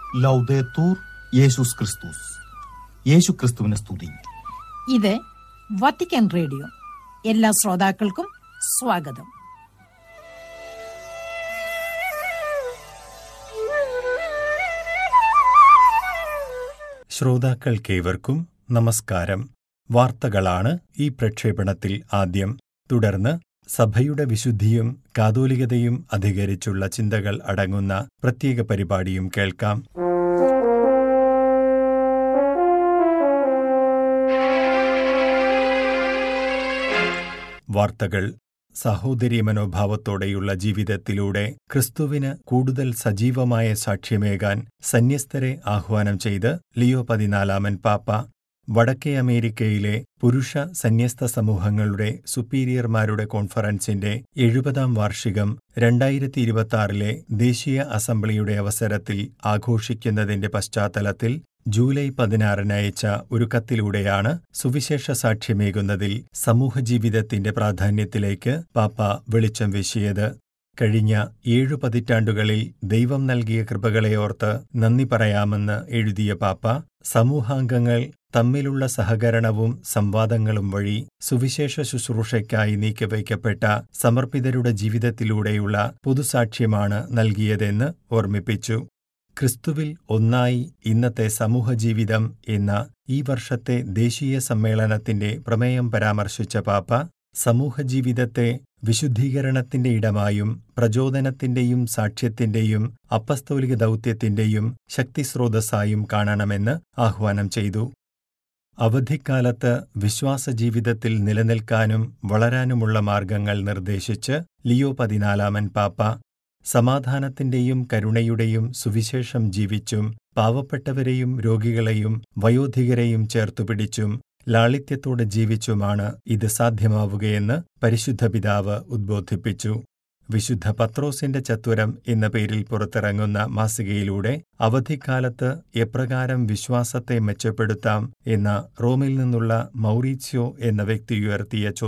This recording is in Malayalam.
ലൗദേത്തൂർ യേശുസ് ക്രിസ്തുസ് യേശു ക്രിസ്തുവിനെ സ്തുതി ഇത് വത്തിക്കാൻ റേഡിയോ എല്ലാ ശ്രോതാക്കൾക്കും സ്വാഗതം ശ്രോതാക്കൾക്കേവർക്കും നമസ്കാരം വാർത്തകളാണ് ഈ പ്രക്ഷേപണത്തിൽ ആദ്യം തുടർന്ന് സഭയുടെ വിശുദ്ധിയും കാതോലികതയും അധികരിച്ചുള്ള ചിന്തകൾ അടങ്ങുന്ന പ്രത്യേക പരിപാടിയും കേൾക്കാം വാർത്തകൾ സഹോദരി മനോഭാവത്തോടെയുള്ള ജീവിതത്തിലൂടെ ക്രിസ്തുവിന് കൂടുതൽ സജീവമായ സാക്ഷ്യമേകാൻ സന്യസ്തരെ ആഹ്വാനം ചെയ്ത് ലിയോ പതിനാലാമൻ പാപ്പ വടക്കേ അമേരിക്കയിലെ പുരുഷ സന്യസ്ത സമൂഹങ്ങളുടെ സുപ്പീരിയർമാരുടെ കോൺഫറൻസിന്റെ എഴുപതാം വാർഷികം രണ്ടായിരത്തി ഇരുപത്തിയാറിലെ ദേശീയ അസംബ്ലിയുടെ അവസരത്തിൽ ആഘോഷിക്കുന്നതിന്റെ പശ്ചാത്തലത്തിൽ ജൂലൈ പതിനാറിന് അയച്ച ഒരു കത്തിലൂടെയാണ് സുവിശേഷ സാക്ഷ്യമേകുന്നതിൽ സമൂഹജീവിതത്തിന്റെ പ്രാധാന്യത്തിലേക്ക് പാപ്പ വെളിച്ചം വീശിയത് കഴിഞ്ഞ ഏഴു പതിറ്റാണ്ടുകളിൽ ദൈവം നൽകിയ കൃപകളെ ഓർത്ത് നന്ദി പറയാമെന്ന് എഴുതിയ പാപ്പ സമൂഹാംഗങ്ങൾ തമ്മിലുള്ള സഹകരണവും സംവാദങ്ങളും വഴി സുവിശേഷ ശുശ്രൂഷയ്ക്കായി നീക്കിവയ്ക്കപ്പെട്ട സമർപ്പിതരുടെ ജീവിതത്തിലൂടെയുള്ള പൊതുസാക്ഷ്യമാണ് നൽകിയതെന്ന് ഓർമ്മിപ്പിച്ചു ക്രിസ്തുവിൽ ഒന്നായി ഇന്നത്തെ സമൂഹജീവിതം എന്ന ഈ വർഷത്തെ ദേശീയ സമ്മേളനത്തിന്റെ പ്രമേയം പരാമർശിച്ച പാപ്പ സമൂഹജീവിതത്തെ വിശുദ്ധീകരണത്തിന്റെ ഇടമായും പ്രചോദനത്തിന്റെയും സാക്ഷ്യത്തിന്റെയും അപ്പസ്തോലിക ദൗത്യത്തിന്റെയും ശക്തിസ്രോതസ്സായും കാണണമെന്ന് ആഹ്വാനം ചെയ്തു അവധിക്കാലത്ത് വിശ്വാസജീവിതത്തിൽ നിലനിൽക്കാനും വളരാനുമുള്ള മാർഗങ്ങൾ നിർദ്ദേശിച്ച് ലിയോ പതിനാലാമൻ പാപ്പ സമാധാനത്തിന്റെയും കരുണയുടെയും സുവിശേഷം ജീവിച്ചും പാവപ്പെട്ടവരെയും രോഗികളെയും വയോധികരെയും ചേർത്തുപിടിച്ചും ലാളിത്യത്തോടെ ജീവിച്ചുമാണ് ഇത് സാധ്യമാവുകയെന്ന് പരിശുദ്ധ പിതാവ് ഉദ്ബോധിപ്പിച്ചു വിശുദ്ധ പത്രോസിന്റെ ചത്വരം എന്ന പേരിൽ പുറത്തിറങ്ങുന്ന മാസികയിലൂടെ അവധിക്കാലത്ത് എപ്രകാരം വിശ്വാസത്തെ മെച്ചപ്പെടുത്താം എന്ന റോമിൽ നിന്നുള്ള മൗറീത്സ്യോ എന്ന വ്യക്തി ഉയർത്തിയ